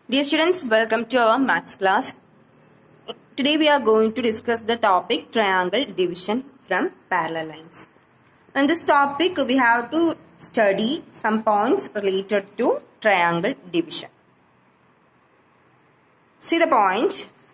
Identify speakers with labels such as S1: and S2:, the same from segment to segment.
S1: Dear students, welcome to our maths class. Today we are going to discuss the topic triangle division from parallel lines. In this topic, we have to study some points related to triangle division. See the point.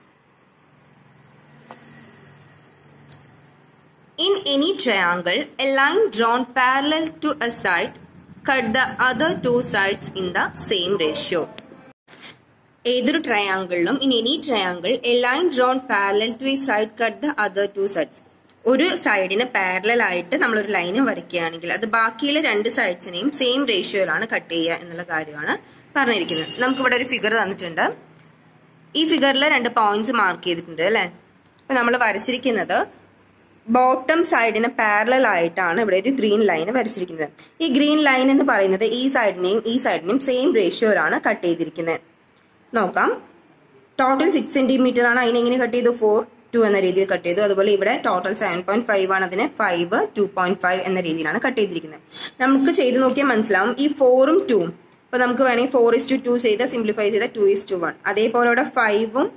S1: In any triangle, a line drawn parallel to a side cut the other two sides in the same ratio. ഏതൊരു ട്രയാങ്കിളിലും in any triangle a line drawn parallel to a side cut the other two sides ഒരു സൈഡിന് parallel ആയിട്ട് നമ്മളൊരു line വരയ്ക്കുകയാണെങ്കിൽ അത് ബാക്കിയുള്ള രണ്ട് സൈഡ്സിനെയും സെയിം റേഷ്യോയിലാണ് കട്ട് ചെയ്യുക എന്നുള്ള കാര്യമാണ് പറഞ്ഞിരിക്കുന്നത് നമുക്ക് ഇവിടെ ഒരു ഫിഗർ തന്നിട്ടുണ്ട് ഈ ഫിഗറിൽ രണ്ട് പോയിന്റ്സ് മാർക്ക് ചെയ്തിട്ടുണ്ട് അല്ലേ അപ്പൊ നമ്മൾ വരച്ചിരിക്കുന്നത് ബോട്ടം സൈഡിന് പാരലൽ ആയിട്ടാണ് ഇവിടെ ഒരു ഗ്രീൻ ലൈൻ വരച്ചിരിക്കുന്നത് ഈ ഗ്രീൻ ലൈൻ എന്ന് പറയുന്നത് ഈ സൈഡിനെയും ഈ സൈഡിനെയും സെയിം റേഷ്യോയിലാണ് കട്ട് ചെയ്തിരിക്കുന്നത് നോക്കാം ടോട്ടൽ സിക്സ് സെന്റിമീറ്റർ ആണ് അതിനെ എങ്ങനെ കട്ട് ചെയ്തു ഫോർ ടു എന്ന രീതിയിൽ കട്ട് ചെയ്തു അതുപോലെ ഇവിടെ ടോട്ടൽ സെവൻ പോയിന്റ് ഫൈവ് ആണ് അതിനെ ഫൈവ് ടു പോയിന്റ് ഫൈവ് എന്ന രീതിയിലാണ് കട്ട് ചെയ്തിരിക്കുന്നത് നമുക്ക് ചെയ്ത് നോക്കിയാൽ മനസ്സിലാവും ഈ ഫോറും ടൂവും അപ്പൊ നമുക്ക് വേണമെങ്കിൽ ഫോർ ഇസ് ടു ടു ചെയ്ത് സിംപ്ലിഫൈ ചെയ്ത ടു ഇസ് ടു വൺ അതേപോലെ ഇവിടെ ഫൈവും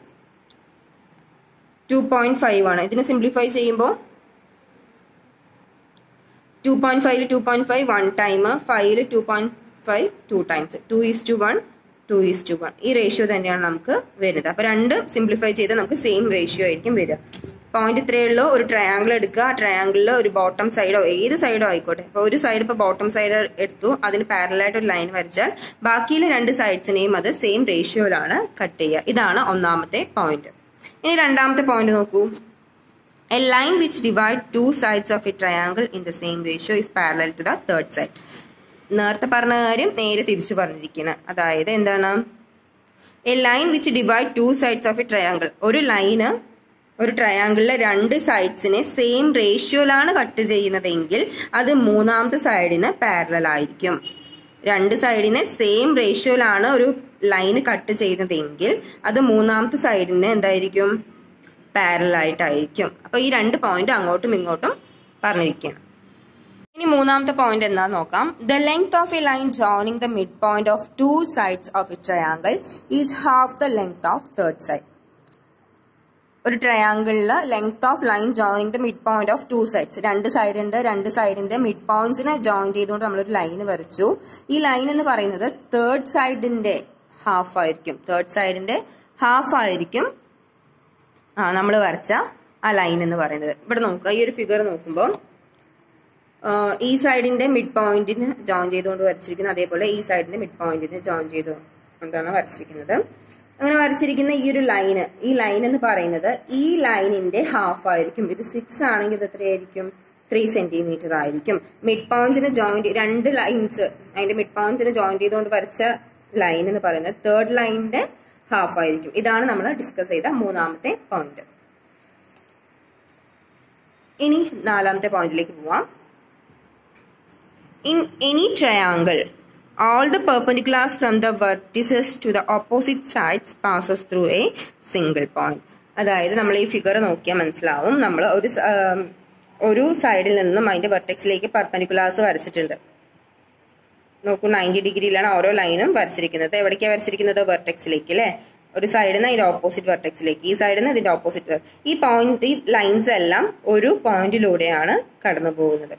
S1: ടു പോയിന്റ് ഫൈവ് ആണ് ഇതിനെ സിംപ്ലിഫൈ ചെയ്യുമ്പോൾ two point five two point five one time five two point five two times two is to one two is to one ഈ ratio തന്നെയാണ് നമുക്ക് വരുന്നത് അപ്പൊ രണ്ട് സിംപ്ലിഫൈ ചെയ്താൽ നമുക്ക് സെയിം റേഷ്യോ ആയിരിക്കും വരിക പോയിന്റ് ഇത്രയേ ഉള്ളൂ ഒരു ട്രയാങ്കിൾ എടുക്കുക ആ ട്രയാങ്കിളിൽ ഒരു ബോട്ടം സൈഡോ ഏത് സൈഡോ ആയിക്കോട്ടെ അപ്പൊ ഒരു സൈഡ് ഇപ്പൊ ബോട്ടം സൈഡ് എടുത്തു അതിന് പാരലായിട്ട് ഒരു ലൈൻ വരച്ചാൽ ബാക്കിയുള്ള രണ്ട് സൈഡ്സിനെയും അത് സെയിം റേഷ്യോയിലാണ് കട്ട് ചെയ്യുക ഇതാണ് ഒന്നാമത്തെ പോയിന്റ് ഇനി രണ്ടാമത്തെ പോയിന്റ് നോക്കൂ a line which divide two sides of a triangle in the same ratio is parallel to the third side നേരത്തെ പറഞ്ഞ കാര്യം നേരെ തിരിച്ചു പറഞ്ഞിരിക്കുന്നത് അതായത് എന്താണ് a line which divide two sides of a triangle ഒരു ലൈന് ഒരു ട്രയാങ്കിളിലെ രണ്ട് സൈഡ്സിനെ സെയിം റേഷ്യോയിലാണ് കട്ട് ചെയ്യുന്നതെങ്കിൽ അത് മൂന്നാമത്തെ സൈഡിന് പാരലൽ ആയിരിക്കും രണ്ട് സൈഡിനെ സെയിം റേഷ്യോയിലാണ് ഒരു ലൈന് കട്ട് ചെയ്യുന്നതെങ്കിൽ അത് മൂന്നാമത്തെ സൈഡിന് എന്തായിരിക്കും പാരലൽ ആയിട്ടായിരിക്കും അപ്പൊ ഈ രണ്ട് പോയിന്റ് അങ്ങോട്ടും ഇങ്ങോട്ടും പറഞ്ഞിരിക്കണം ഇനി മൂന്നാമത്തെ പോയിന്റ് എന്താ നോക്കാം the length of a line joining the mid point of two sides of a triangle is half the length of third side ഒരു ട്രയാങ്കിളില് length of line joining the mid point of two sides രണ്ട് side ഉണ്ട് രണ്ട് സൈഡിന്റെ mid പോയിന്റ്സിനെ join ചെയ്തുകൊണ്ട് നമ്മളൊരു line വരച്ചു ഈ line എന്ന് പറയുന്നത് തേർഡ് സൈഡിന്റെ ഹാഫ് ആയിരിക്കും തേർഡ് സൈഡിന്റെ ഹാഫ് ആയിരിക്കും ആ നമ്മൾ വരച്ച ആ ലൈൻ എന്ന് പറയുന്നത് ഇവിടെ നോക്കുക ഈ ഒരു ഫിഗർ നോക്കുമ്പോൾ ഈ സൈഡിന്റെ മിഡ് പോയിന്റിന് ജോയിൻ ചെയ്തുകൊണ്ട് വരച്ചിരിക്കുന്നത് അതേപോലെ ഈ സൈഡിന്റെ മിഡ് പോയിന്റിന് ജോയിൻ ചെയ്തുകൊണ്ടാണ് വരച്ചിരിക്കുന്നത് അങ്ങനെ വരച്ചിരിക്കുന്ന ഈ ഒരു ലൈന് ഈ ലൈൻ എന്ന് പറയുന്നത് ഈ ലൈനിന്റെ ഹാഫ് ആയിരിക്കും ഇത് സിക്സ് ആണെങ്കിൽ ഇത് എത്രയായിരിക്കും ത്രീ സെന്റിമീറ്റർ ആയിരിക്കും മിഡ് പോയിന്റ്സിന് ജോയിന്റ് രണ്ട് ലൈൻസ് അതിന്റെ മിഡ് പോയിന്റ്സിന് ജോയിൻ ചെയ്തുകൊണ്ട് വരച്ച ലൈൻ എന്ന് പറയുന്നത് തേർഡ് ലൈനിന്റെ ഹാഫ് ആയിരിക്കും ഇതാണ് നമ്മൾ ഡിസ്കസ് ചെയ്ത മൂന്നാമത്തെ പോയിന്റ് ഇനി നാലാമത്തെ പോയിന്റിലേക്ക് പോവാം In any triangle, all the perpendiculars from the vertices to the opposite sides passes through a single point. അതായത് നമ്മൾ ഈ ഫിഗർ നോക്കിയാൽ മനസ്സിലാവും നമ്മൾ ഒരു ഒരു സൈഡിൽ നിന്നും അതിന്റെ വെർട്ടെക്സിലേക്ക് പെർപ്പൻഡിക്കുലാർസ് വരച്ചിട്ടുണ്ട് നോക്കൂ നയൻറ്റി ഡിഗ്രിയിലാണ് ഓരോ ലൈനും വരച്ചിരിക്കുന്നത് എവിടേക്കാണ് വരച്ചിരിക്കുന്നത് വെർട്ടെക്സിലേക്ക് അല്ലേ ഒരു സൈഡിൽ നിന്ന് അതിന്റെ ഓപ്പോസിറ്റ് വെർട്ടെക്സിലേക്ക് ഈ സൈഡിൽ നിന്ന് ഇതിന്റെ ഓപ്പോസിറ്റ് ഈ പോയിന്റ് ഈ ലൈൻസ് എല്ലാം ഒരു പോയിന്റിലൂടെയാണ് കടന്നു പോകുന്നത്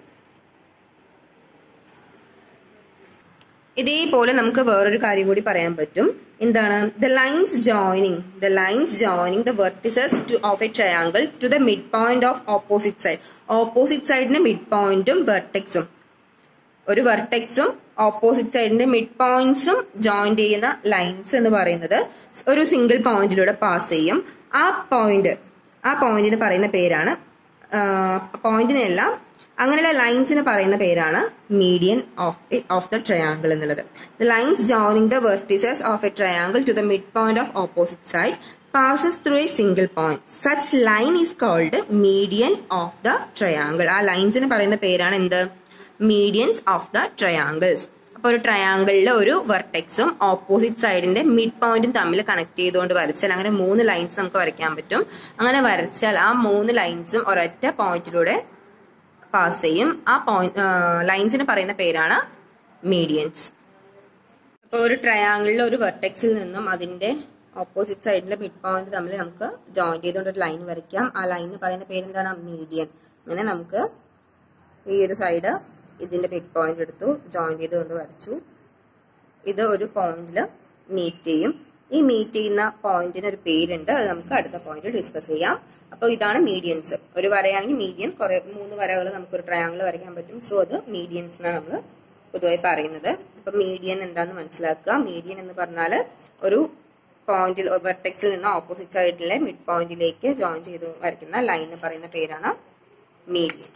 S1: ഇതേപോലെ നമുക്ക് വേറൊരു കാര്യം കൂടി പറയാൻ പറ്റും എന്താണ് the lines joining the lines joining the vertices to of a triangle to the mid point of opposite side opposite സൈഡിന്റെ മിഡ് പോയിന്റും വെർട്ടെക്സും ഒരു വെർട്ടെക്സും ഓപ്പോസിറ്റ് സൈഡിന്റെ മിഡ് പോയിന്റ്സും ജോയിൻ ചെയ്യുന്ന ലൈൻസ് എന്ന് പറയുന്നത് ഒരു സിംഗിൾ പോയിന്റിലൂടെ പാസ് ചെയ്യും ആ പോയിന്റ് ആ പോയിന്റിന് പറയുന്ന പേരാണ് പോയിന്റിനെല്ലാം അങ്ങനെയുള്ള ലൈൻസിന് പറയുന്ന പേരാണ് median of of the triangle എന്നുള്ളത് the lines joining the vertices of a triangle to the mid point of opposite side passes through a single point. Such line is called median of the triangle. ആ ലൈൻസിന് പറയുന്ന പേരാണ് എന്ത് medians of the triangles അപ്പൊ ഒരു ട്രയാങ്കിളിലെ ഒരു വെർട്ടെക്സും opposite സൈഡിന്റെ mid പോയിന്റും തമ്മിൽ കണക്ട് ചെയ്തുകൊണ്ട് വരച്ചാൽ അങ്ങനെ മൂന്ന് ലൈൻസ് നമുക്ക് വരയ്ക്കാൻ പറ്റും അങ്ങനെ വരച്ചാൽ ആ മൂന്ന് ലൈൻസും ഒരൊറ്റ പോയിന്റിലൂടെ പാസ് ചെയ്യും ആ പോയിന്റ് ലൈൻസിന് പറയുന്ന പേരാണ് മീഡിയൻസ് അപ്പോൾ ഒരു ട്രയാങ്കിളിലെ ഒരു വെർട്ടെക്സിൽ നിന്നും അതിന്റെ ഓപ്പോസിറ്റ് സൈഡിലെ മിഡ് പോയിന്റ് തമ്മിൽ നമുക്ക് ജോയിൻ ചെയ്തുകൊണ്ട് ഒരു ലൈൻ വരയ്ക്കാം ആ ലൈനിന് പറയുന്ന പേരെന്താണ് മീഡിയൻ അങ്ങനെ നമുക്ക് ഈ ഒരു സൈഡ് ഇതിന്റെ മിഡ് പോയിന്റ് എടുത്തു ജോയിൻ ചെയ്തുകൊണ്ട് വരച്ചു ഇത് ഒരു പോയിന്റിൽ മീറ്റ് ചെയ്യും ഈ മീറ്റ് ചെയ്യുന്ന പോയിന്റിന് ഒരു പേരുണ്ട് അത് നമുക്ക് അടുത്ത പോയിന്റ് ഡിസ്കസ് ചെയ്യാം അപ്പോൾ ഇതാണ് മീഡിയൻസ് ഒരു വരയാണെങ്കിൽ മീഡിയൻ കുറെ മൂന്ന് വരകൾ നമുക്ക് ഒരു ട്രയാങ്കിൾ വരയ്ക്കാൻ പറ്റും സോ അത് മീഡിയൻസ് എന്നാണ് നമ്മൾ പൊതുവായി പറയുന്നത് അപ്പൊ മീഡിയൻ എന്താന്ന് മനസ്സിലാക്കുക മീഡിയൻ എന്ന് പറഞ്ഞാൽ ഒരു പോയിന്റിൽ വെർട്ടെക്സിൽ നിന്ന് ഓപ്പോസിറ്റ് സൈഡിലെ മിഡ് പോയിന്റിലേക്ക് ജോയിൻ ചെയ്ത് വരയ്ക്കുന്ന ലൈൻ പറയുന്ന പേരാണ് മീഡിയൻ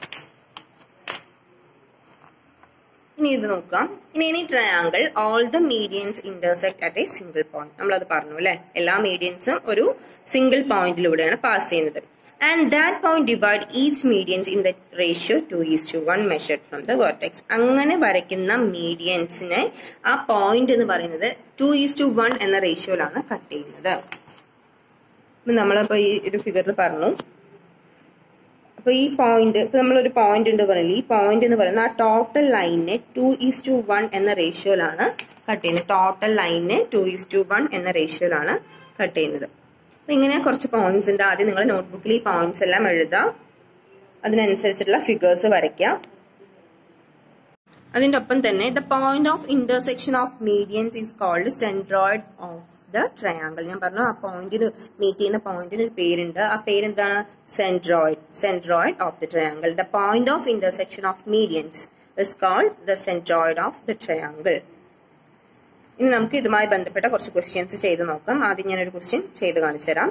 S1: ഇനി ഇത് നോക്കാം in any triangle all the medians intersect at a single point നമ്മളത് പറഞ്ഞു അല്ലെ എല്ലാ മീഡിയൻസും ഒരു സിംഗിൾ പോയിന്റിലൂടെയാണ് പാസ് ചെയ്യുന്നത് and that point divide each medians in the ratio two is to one measured from the vertex അങ്ങനെ വരയ്ക്കുന്ന മീഡിയൻസിനെ ആ പോയിന്റ് എന്ന് പറയുന്നത് ടു ഈസ് ടു വൺ എന്ന റേഷ്യോയിലാണ് കട്ട് ചെയ്യുന്നത് നമ്മളിപ്പോ ഈ ഒരു ഫിഗറിൽ പറഞ്ഞു അപ്പൊ ഈ പോയിന്റ് ഇപ്പൊ നമ്മളൊരു പോയിന്റ് ഉണ്ട് പറഞ്ഞില്ല ഈ പോയിന്റ് എന്ന് പറയുന്നത് ആ ടോട്ടൽ ലൈനിനെ ടു ഈസ് ടു വൺ എന്ന റേഷ്യോയിലാണ് കട്ട് ചെയ്യുന്നത് ടോട്ടൽ ലൈനിനെ ടു ഈസ് ടു വൺ എന്ന റേഷ്യോയിലാണ് കട്ട് ചെയ്യുന്നത് അപ്പൊ ഇങ്ങനെ കുറച്ച് പോയിന്റ്സ് ഉണ്ട് ആദ്യം നിങ്ങൾ നോട്ട്ബുക്കിൽ ഈ പോയിന്റ്സ് എല്ലാം എഴുതാം അതിനനുസരിച്ചിട്ടുള്ള ഫിഗേഴ്സ് വരയ്ക്കാം അതിന്റെ ഒപ്പം തന്നെ the point of intersection of medians is called centroid of the triangle ഞാൻ പറഞ്ഞു ആ പോയിന്റിന് മീറ്റ് ചെയ്യുന്ന പോയിന്റിന് ഒരു പേരുണ്ട് ആ പേരെന്താണ് centroid centroid of the triangle the point of intersection of medians is called the centroid of the triangle ഇനി നമുക്ക് ഇതുമായി ബന്ധപ്പെട്ട കുറച്ച് ക്വസ്റ്റ്യൻസ് ചെയ്ത് നോക്കാം ആദ്യം ഞാനൊരു ക്വസ്റ്റ്യൻ ചെയ്ത് കാണിച്ചു തരാം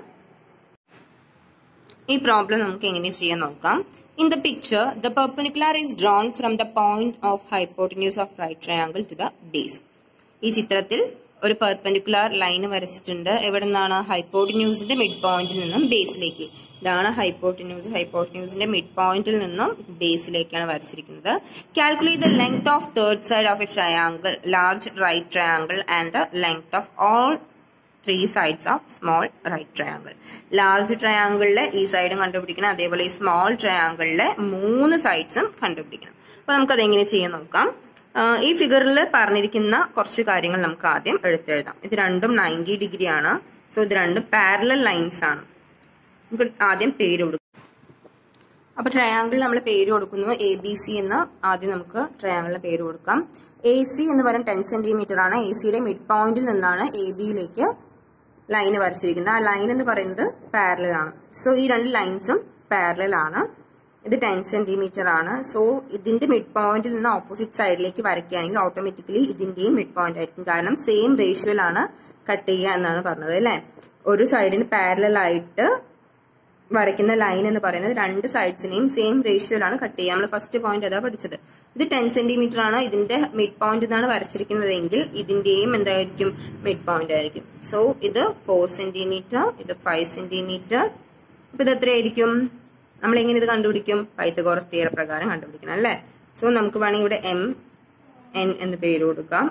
S1: ഈ പ്രോബ്ലം നമുക്ക് എങ്ങനെ ചെയ്യാൻ നോക്കാം in the picture the perpendicular is drawn from the point of hypotenuse of right triangle to the base ഈ ചിത്രത്തിൽ ഒരു പെർപ്പൻഡിക്കുലർ ലൈൻ വരച്ചിട്ടുണ്ട് എവിടെ നിന്നാണ് ഹൈപ്പോട്ടിന്യൂസിന്റെ മിഡ് പോയിന്റിൽ നിന്നും ബേസിലേക്ക് ഇതാണ് ഹൈപ്പോട്ടിന്യൂസ് ഹൈപ്പോട്ടിന്യൂസിന്റെ മിഡ് പോയിന്റിൽ നിന്നും ബേസിലേക്കാണ് വരച്ചിരിക്കുന്നത് calculate the length of third side of a triangle large right triangle and the length of all three sides of small right triangle large ട്രയാങ്കിളിലെ ഈ സൈഡും കണ്ടുപിടിക്കണം അതേപോലെ ഈ സ്മോൾ ട്രയാങ്കിളിലെ മൂന്ന് സൈഡ്സും കണ്ടുപിടിക്കണം അപ്പൊ നമുക്ക് അതെങ്ങനെ ചെയ്യാൻ നോക്കാം ഈ ഫിഗറിൽ പറഞ്ഞിരിക്കുന്ന കുറച്ച് കാര്യങ്ങൾ നമുക്ക് ആദ്യം എടുത്തെഴുതാം ഇത് രണ്ടും നയൻറ്റി ഡിഗ്രി ആണ് സോ ഇത് രണ്ടും പാരലൽ ലൈൻസ് ആണ് നമുക്ക് ആദ്യം പേര് കൊടുക്കും അപ്പൊ ട്രയാങ്കിൾ നമ്മൾ പേര് കൊടുക്കുന്നു എ ബി സി എന്ന് ആദ്യം നമുക്ക് ട്രയാങ്കിളിന് പേര് കൊടുക്കാം എ സി എന്ന് പറയുന്നത് ടെൻ സെന്റിമീറ്റർ ആണ് എ സിയുടെ മിഡ് പോയിന്റിൽ നിന്നാണ് എ ബിയിലേക്ക് ലൈൻ വരച്ചിരിക്കുന്നത് ആ ലൈൻ എന്ന് പറയുന്നത് പാരലൽ ആണ് സോ ഈ രണ്ട് ലൈൻസും പാരലൽ ആണ് ഇത് ടെൻ സെന്റിമീറ്റർ ആണ് സോ ഇതിന്റെ മിഡ് പോയിന്റിൽ നിന്ന് ഓപ്പോസിറ്റ് സൈഡിലേക്ക് വരയ്ക്കുകയാണെങ്കിൽ ഓട്ടോമാറ്റിക്കലി ഇതിന്റെയും മിഡ് പോയിന്റ് ആയിരിക്കും കാരണം സെയിം റേഷ്യോയിലാണ് കട്ട് ചെയ്യുക എന്നാണ് പറഞ്ഞത് അല്ലെ ഒരു സൈഡിന് പാരലൽ ആയിട്ട് വരയ്ക്കുന്ന ലൈൻ എന്ന് പറയുന്നത് രണ്ട് സൈഡ്സിനെയും സെയിം റേഷ്യോയിലാണ് കട്ട് ചെയ്യുക നമ്മൾ ഫസ്റ്റ് പോയിന്റ് അതാ പഠിച്ചത് ഇത് ടെൻ സെന്റിമീറ്റർ ആണ് ഇതിന്റെ മിഡ് പോയിന്റ് എന്നാണ് വരച്ചിരിക്കുന്നതെങ്കിൽ ഇതിന്റെയും എന്തായിരിക്കും മിഡ് പോയിന്റ് ആയിരിക്കും സോ ഇത് ഫോർ സെന്റിമീറ്റർ ഇത് ഫൈവ് സെന്റിമീറ്റർ അപ്പൊ ഇത് എത്രയായിരിക്കും നമ്മൾ എങ്ങനെ ഇത് കണ്ടുപിടിക്കും പൈത്തഗോറസ് തിയറ പ്രകാരം കണ്ടുപിടിക്കണം അല്ലേ സോ നമുക്ക് വേണമെങ്കിൽ ഇവിടെ എം എൻ എന്ന് പേര് കൊടുക്കാം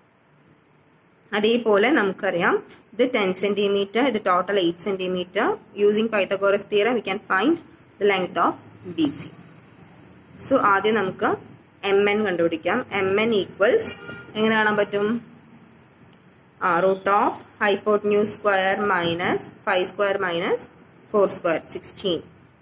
S1: അതേപോലെ നമുക്കറിയാം ഇത് ടെൻ സെന്റിമീറ്റർ ഇത് total eight centimetre using Pythagoras theorem we can find the length of B C so ആദ്യം നമുക്ക് എം എൻ കണ്ടുപിടിക്കാം എം എൻ ഈക്വൽസ് എങ്ങനെ കാണാൻ പറ്റും ആ root of hypotenuse square minus five square minus four square sixteen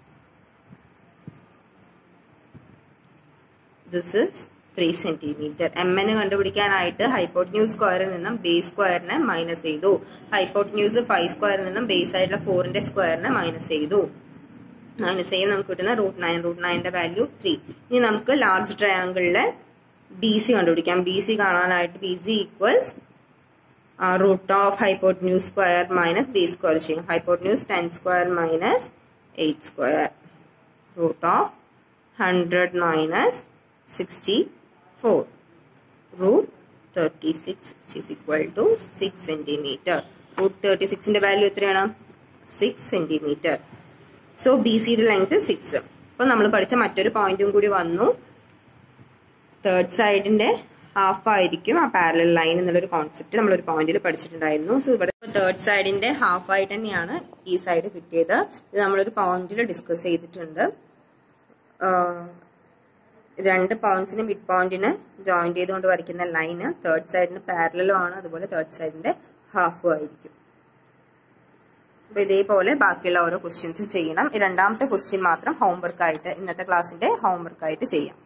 S1: this is three centimetre M N കണ്ടുപിടിക്കാനായിട്ട് hypotenuse സ്ക്വയറിൽ നിന്നും ബേസ് സ്ക്വയറിനെ മൈനസ് ചെയ്തു ഹൈപ്പോട്ട്ന്യൂസ് ഫൈവ് സ്ക്വയറിൽ നിന്നും ബേസ് ആയിട്ടുള്ള ഫോറിന്റെ സ്ക്വയറിനെ മൈനസ് ചെയ്തു മൈനസ് ചെയ്യും നമുക്ക് കിട്ടുന്ന റൂട്ട് നയൻ റൂട്ട് നയൻ്റെ വാല്യൂ ത്രീ ഇനി നമുക്ക് ലാർജ് ട്രയാങ്കിളിലെ ബി സി കണ്ടുപിടിക്കാം ബി സി കാണാനായിട്ട് B C equals root of hypotenuse square minus base square ചെയ്യും hypotenuse ten square minus eight square root of hundred minus sixty four root thirty six is equal to six centimetre root thirty സിക്സിന്റെ value എത്രയാണ് six centimetre so B സിയുടെ length six അപ്പൊ നമ്മൾ പഠിച്ച മറ്റൊരു പോയിന്റും കൂടി വന്നു തേർഡ് സൈഡിന്റെ ഹാഫ് ആയിരിക്കും ആ പാരലൽ ലൈൻ എന്നുള്ളൊരു കോൺസെപ്റ്റ് നമ്മൾ ഒരു പോയിന്റിൽ പഠിച്ചിട്ടുണ്ടായിരുന്നു സോ ഇവിടെ തേർഡ് സൈഡിന്റെ ഹാഫ് ആയിട്ട് തന്നെയാണ് ഈ സൈഡ് കിട്ടിയത് ഇത് നമ്മളൊരു പോയിന്റിൽ ഡിസ്കസ് ചെയ്തിട്ടുണ്ട് രണ്ട് പോയിന്റ്സിന് മിഡ് പോയിന്റിന് ജോയിൻ ചെയ്തുകൊണ്ട് വരയ്ക്കുന്ന ലൈന് തേർഡ് സൈഡിന് പാരലും ആണ് അതുപോലെ തേർഡ് സൈഡിന്റെ ഹാഫും ആയിരിക്കും അപ്പൊ ഇതേപോലെ ബാക്കിയുള്ള ഓരോ ക്വസ്റ്റ്യൻസും ചെയ്യണം ഈ രണ്ടാമത്തെ ക്വസ്റ്റ്യൻ മാത്രം ഹോംവർക്ക് ആയിട്ട് ഇന്നത്തെ ക്ലാസ്സിന്റെ ഹോംവർക്ക് ആയിട്ട് ചെയ്യാം